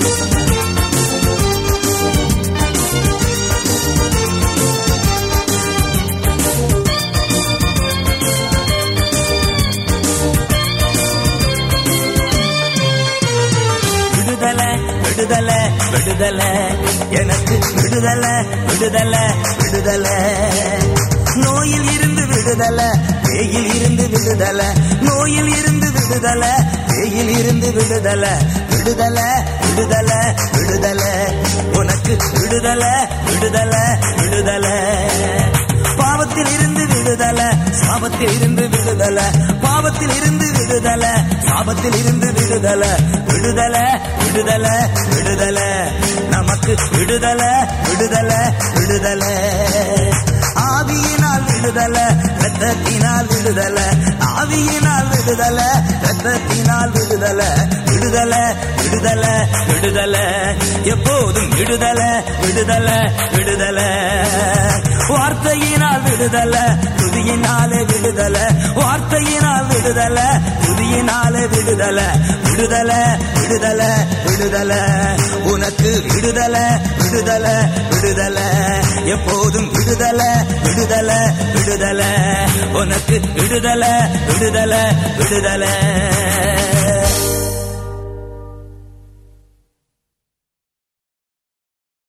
விடுதலை விடுதலை விடுதலை எனக்கு விடுதலை விடுதலை விடுதலை நோயில் இருந்து விடுதலை பேயில் இருந்து விடுதலை நோயில் இருந்து விடுதலை பேயில் இருந்து விடுதலை விடுதலை விடுதலை விடுதலை உனக்கு விடுதலை விடுதலை விடுதலை பாவத்தில் இருந்து விடுதலை சாபத்தில் இருந்து விடுதலை பாவத்தில் இருந்து விடுதலை சாபத்தில் இருந்து விடுதலை விடுதலை விடுதலை விடுதலை நமக்கு விடுதலை விடுதலை விடுதலை ஆவியினால் விடுதலை ரத்தத்தினால் விடுதலை ஆவியினால் விடுதலை ரத்தத்தினால் விடுதலை விடுதலை விடுதலை விடுதலை எப்போதும் விடுதலை விடுதலை விடுதலை வார்த்தையினால் விடுதலை துதியினாலே விடுதலை வார்த்தையினால் விடுதலை துதியினாலே விடுதலை விடுதலை விடுதலை விடுதலை உனக்கு விடுதலை விடுதலை விடுதலை எப்போதும் விடுதலை விடுதலை விடுதலை உனக்கு விடுதலை விடுதலை விடுதலை